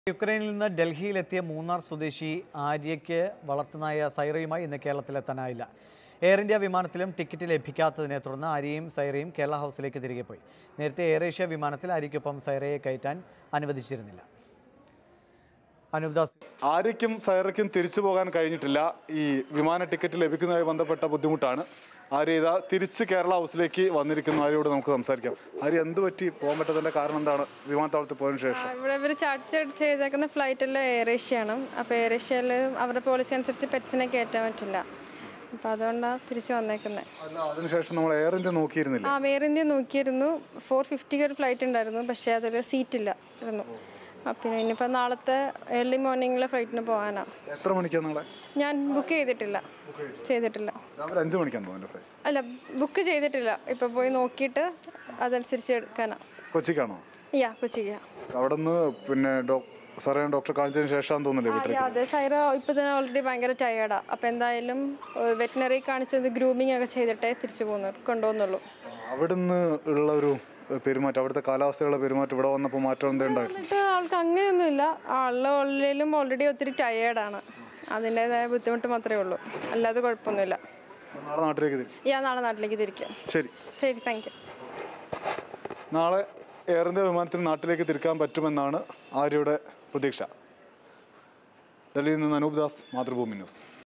യുക്രൈനിൽ നിന്ന് ഡൽഹിയിലെത്തിയ മൂന്നാർ സ്വദേശി ആര്യയ്ക്ക് വളർത്തുനായ സൈറയുമായി ഇന്ന് കേരളത്തിലെത്താനായില്ല എയർ ഇന്ത്യ വിമാനത്തിലും ടിക്കറ്റ് ലഭിക്കാത്തതിനെ തുടർന്ന് ആര്യയും സൈറയും കേരള ഹൗസിലേക്ക് തിരികെ പോയി നേരത്തെ എയർ ഏഷ്യ വിമാനത്തിൽ ആര്യയ്ക്കൊപ്പം സൈറയെ കയറ്റാൻ അനുവദിച്ചിരുന്നില്ല അനൂപ് ദാസ് ആര്യയ്ക്കും സൈറയ്ക്കും തിരിച്ചു പോകാൻ കഴിഞ്ഞിട്ടില്ല ഈ വിമാന ടിക്കറ്റ് ലഭിക്കുന്നതുമായി ബന്ധപ്പെട്ട ബുദ്ധിമുട്ടാണ് ആര്യ ഇതാ തിരിച്ച് കേരള ഹൗസിലേക്ക് വന്നിരിക്കുന്നു ആര്യയോട് നമുക്ക് സംസാരിക്കാം ആര്യ എന്ത് പറ്റി പോകാൻ പറ്റാത്തതിന്റെ കാരണം എന്താണ് വിമാനത്താവളത്തിൽ പോയതിനു ശേഷം ആ, ഇവിടെ ഇവർ ചാർട്ട് ചെയ്തേക്കുന്ന ഫ്ലൈറ്റിൽ എയർ ഏഷ്യയാണ് അപ്പോൾ എയർ ഏഷ്യയിൽ അവരുടെ പോളിസി അനുസരിച്ച് പെറ്റ്സിനെ കയറ്റാൻ പറ്റില്ല അപ്പോൾ അതുകൊണ്ടാണ് തിരിച്ച് വന്നേക്കുന്നത് അല്ല അതിനുശേഷം നമ്മൾ എയർ ഇന്ത്യ നോക്കിയിരുന്നില്ല ആ എയർ ഇന്ത്യ നോക്കിയിരുന്നു ഫോർ ഫിഫ്റ്റിക്ക് ഒരു ഫ്ലൈറ്റ് ഉണ്ടായിരുന്നു പക്ഷേ അതിൽ സീറ്റില്ല ഇരുന്നു ആ, പിന്നെ ഇനിയിപ്പോൾ നാളത്തെ ഏർലി മോർണിംഗിലെ ഫ്ലൈറ്റിന് പോകാനാണ് എത്ര മണിക്കാണ് നാളെ ഞാൻ ബുക്ക് ചെയ്തിട്ടില്ല ചെയ്തിട്ടില്ല രാവിലെ അഞ്ച് മണിക്കാണ് തോന്നുന്നു ഫ്ലൈറ്റ് അല്ല ബുക്ക് ചെയ്തിട്ടില്ല ഇപ്പോൾ പോയി നോക്കിയിട്ട് അതനുസരിച്ച് എടുക്കാനാണ് കൊച്ചിക്കാണോ യാ കൊച്ചിക്ക് അവിടെ നിന്ന് പിന്നെ ഡോ സാറേ ഡോക്ടറെ കാണിച്ചതിന് ശേഷമാണെന്ന് തോന്നുന്നില്ലേ വീട്ടിൽ ആ, അതെ സൈറ ഇപ്പൊ തന്നെ ഓൾറെഡി ഭയങ്കര ടയേർഡാ അപ്പൊ എന്തായാലും വെറ്റിനറി കാണിച്ചത് ഗ്രൂമിങ് ഒക്കെ ചെയ്തിട്ടേ തിരിച്ചു പോകുന്നു കൊണ്ടുപോകുന്നുള്ളൂ അവിടുന്ന് ഉള്ള ഒരു പെരുമാറ്റം അവിടുത്തെ കാലാവസ്ഥയുള്ള പെരുമാറ്റം ഇവിടെ വന്നപ്പോൾ മാറ്റം എന്താ ഉണ്ടായിരുന്നു എന്നിട്ട് ആൾക്ക് അങ്ങനെയൊന്നുമില്ല ആളുടെ ഉള്ളിലും ഓൾറെഡി ഒത്തിരി ടയേർഡാണ് അതിൻ്റെതായ ബുദ്ധിമുട്ട് മാത്രമേ ഉള്ളൂ അല്ലാതെ കുഴപ്പമൊന്നുമില്ല നാളെ നാട്ടിലേക്ക് തിരി ഇയാൾ നാളെ നാട്ടിലേക്ക് തിരിക്കാം ശരി ശരി താങ്ക് യു നാളെ എയർ ഇന്ത്യ വിമാനത്തിൽ നാട്ടിലേക്ക് തിരിക്കാൻ പറ്റുമെന്നാണ് ആര്യയുടെ പ്രതീക്ഷ ഡൽഹിയിൽ നിന്ന് അനൂപ് ദാസ് മാതൃഭൂമി ന്യൂസ്